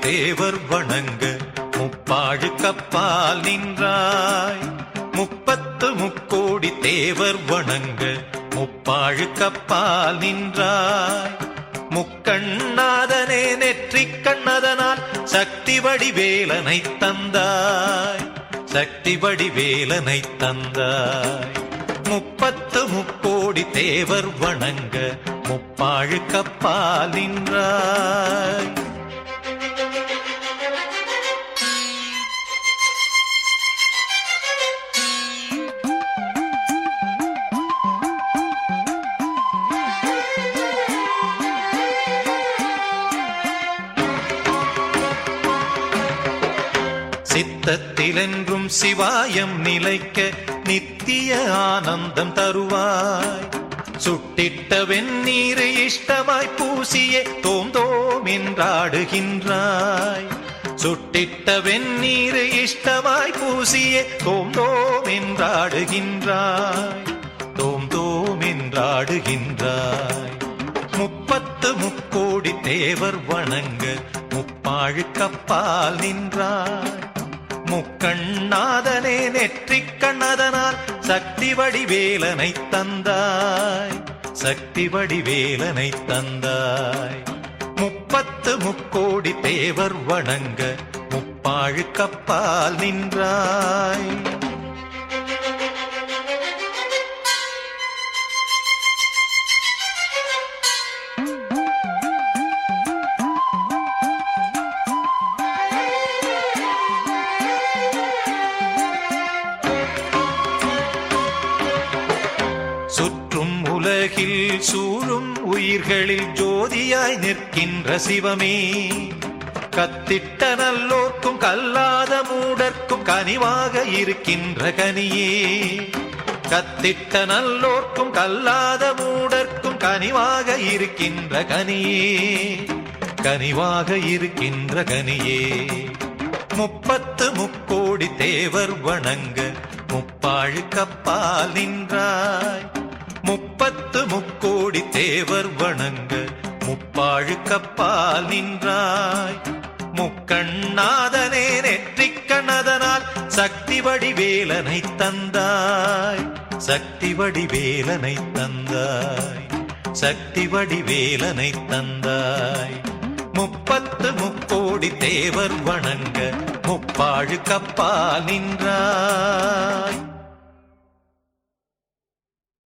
தேவர் வணங்க முப்பாழு கப்பால் நின்றாய் முப்பத்து முக்கோடி தேவர் வணங்க முப்பாழு கப்பால் நின்றாய் முக்கண்ணாதனே நெற்றிக் கண்ணதனால் சக்தி வடிவேலனை தந்தாய் சக்தி வடிவேலனை தந்தாய் முப்பத்து முக்கோடி தேவர் வணங்க முப்பாழு கப்பால் நின்றாய் சித்தத்திலென்றும் சிவாயம் நிலைக்க நித்திய ஆனந்தம் தருவாய் சுட்டிட்ட வெந்நீரை இஷ்டமாய் பூசியே தோம் தோம் என்றாடுகின்றாய் சுட்டிட்ட வெந்நீரை இஷ்டமாய் பூசியே தோம் தோம் என்றாடுகின்றாய் தோம் தோம் என்றாடுகின்றாய் முப்பத்து முக்கோடி தேவர் வணங்க முப்பாழு கப்பால் நின்றாய் முக்கண்ணாதனே நெற்றிக் கண்ணதனால் சக்தி வடிவேலனை தந்தாய் சக்தி வடிவேலனை தந்தாய் முப்பத்து முக்கோடி தேவர் வணங்க முப்பாழு கப்பால் நின்றாய் சுற்றும் உலகில் சூழும் உயிர்களில் ஜோதியாய் நிற்கின்ற சிவமே கத்திட்ட நல்லோர்க்கும் கல்லாத மூடர்க்கும் கனிவாக இருக்கின்ற கனியே கத்திட்ட நல்லோர்க்கும் கல்லாத மூடர்க்கும் கனிவாக இருக்கின்ற கனியே கனிவாக இருக்கின்ற கனியே முப்பத்து முக்கோடி தேவர் வணங்க முப்பாழு கப்பால் நின்றாய் முப்பத்து முக்கோடி தேவர் வணங்க முப்பாழு கப்பால் நின்றாய் முக்கண்ணாதனே நெற்றிக் கண்ணதனால் சக்தி வடிவேலனை தந்தாய் சக்தி வடிவேலனை தந்தாய் சக்தி வடிவேலனை தந்தாய் முப்பத்து முக்கோடி தேவர் வணங்க முப்பாழு கப்பால் நின்றாய்